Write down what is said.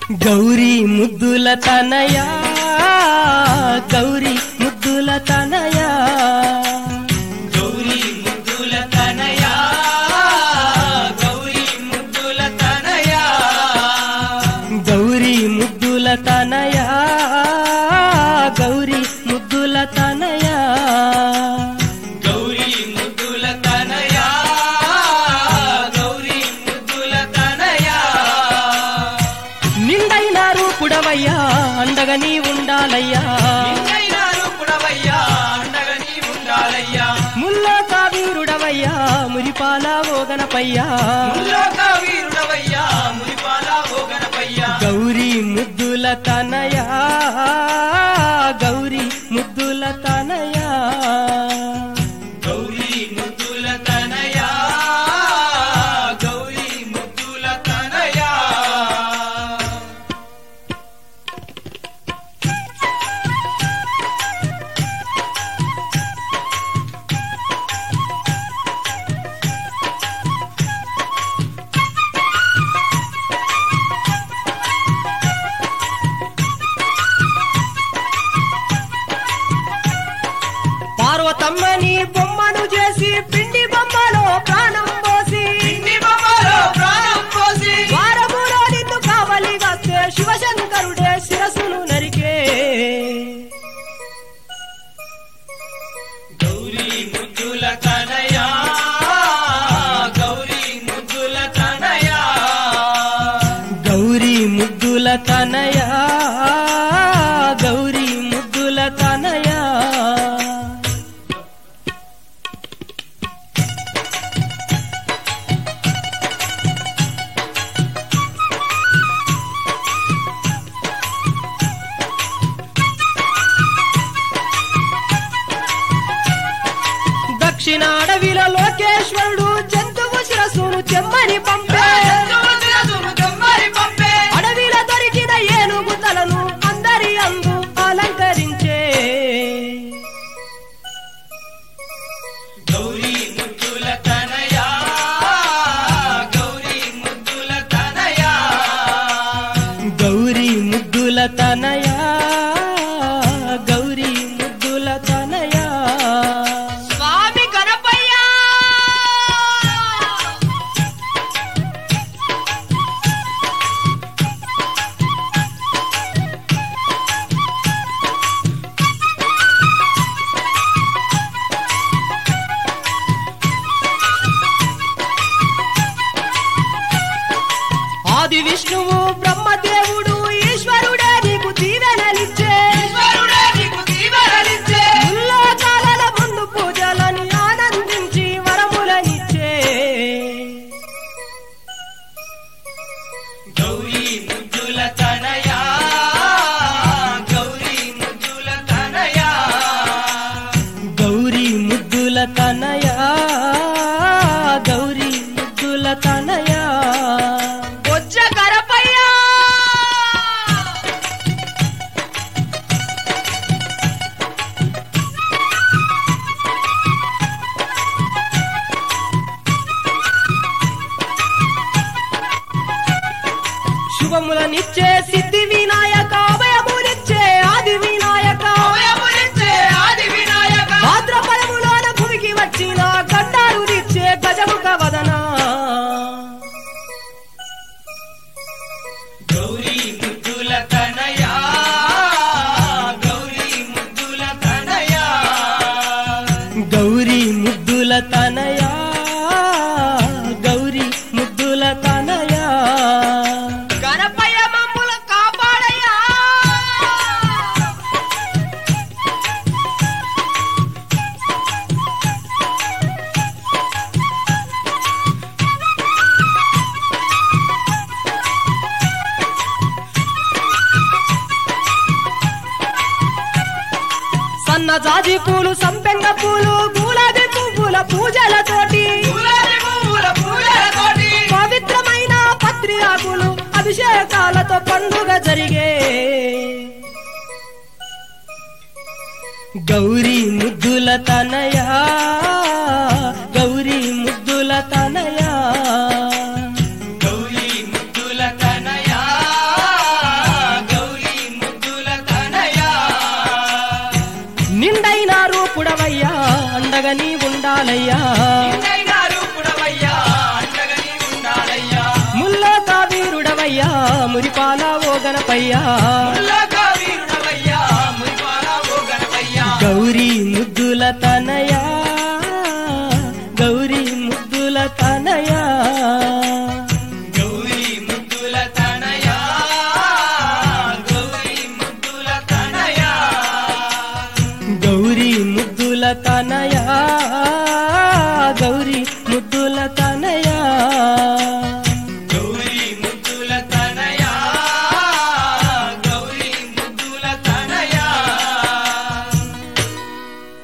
గౌరీ ముద్దుల తనయా గౌరీ ముద్దుల తనయా గౌరీ ముద్దుల తనయా గౌరీ ముద్దుల తనయా గౌరీ ముద్దుల తనయా గౌరీ ముద్దుల తనయా గౌరీ ముద్దుల తనయా గౌరీ ముద్దుల తనయా నిండైన రూపుడవయ్యా అండగా నీ ఉండాలయ్యా నిన్నైనా రూపుడవయ్యా అండగా నీ ఉండాలయ్యా ముల్లో కావీరుడవయ్యా మురిపాల ఓగనపయ్యా ముల్లోక వీరుడవయ్యా మురిపాల ఓగనపయ్యా గౌరీ ముద్దుల తనయా గౌరీ ముద్దుల తనయా గౌరీ ముద్దుల తనయా గౌరీ ముద్దుల తనయా పార్వతమ్మని బొమ్మను చేసి పిండి బొమ్మలో ప్రాణం పోసి పిండి బొమ్మలో ప్రాణం పోసి వారములో నిన్ను కావలి వస్తే శివశంకరుడే శిరసును నరికే గౌరీ ముద్దుల తనయా గౌరీ ముద్దుల తనయా గౌరీ ముద్దుల తనయా గౌరీ ముద్దుల తనయా దక్షిణ అడవిలో లోకేశ్వరుడు జంతువు శిరస్సును చెమ్మని పంపే జంతువు శిరసును కమ్మరి పంపే అడవిలో దొరికిన ఏనుగు తలను అందరి అందు అలంకరించే గౌరీ ముద్దుల తనయా గౌరీ ముద్దుల తనయా గౌరీ ముద్దుల తనయా గౌరీ ముద్దుల తనయా స్వామి గణపయ్యా ఆది విష్ణువు బ్రహ్మదేవుడు ఈశ్వరుడే నీకు దీవెనలిచ్చే ఈశ్వరుడే నీకు దీవెనలిచ్చే ముల్లోకాల ముందు పూజలని ఆనందించి వరములనిచ్చే గౌరీ ముద్దుల తనయా గౌరీ ముద్దుల తనయా గౌరీ ముద్దుల తనయా గౌరీ ముద్దుల తనయా బొజ్జ గణపయ్యా శుభములనిచ్చే సిద్ధి వినాయక అభయమునిచ్చే ఆది వినాయక అవయములిచ్చే ఆది వినాయక భాద్రపదములోన భూమికి వచ్చిన గడ్డారునిచ్చే గజముఖ వదన గౌరీ ముద్దుల తనయా గౌరీ ముద్దుల తనయా గౌరీ ముద్దుల తనయా గౌరీ ముద్దుల తనయా గణపయ్య మమ్ముల కాపాడయ్యా సన్న జాజి పూలు సంపెంగ పూలు గులాబీ పువ్వుల పూజలతోటి గులాబీ పువ్వుల పూలతోటి పవిత్రమైన పత్రి ఆకులు అభిషేకాలతో పండుగ జరిగే గౌరీ ముద్దుల తనయా గౌరీ ముద్దుల తనయా గౌరీ ముద్దుల తనయా ఉండాలయ్యా నిన్నైనా రూపుడవయ్యా అండగా నీ ఉండాలయ్యా ముల్లోక వీరుడవయ్యా మురిపాల ఓ గణపయ్యా ముల్లోక వీరుడవయ్యా మురిపాల ఓ గణపయ్యా గౌరీ ముద్దుల తనయా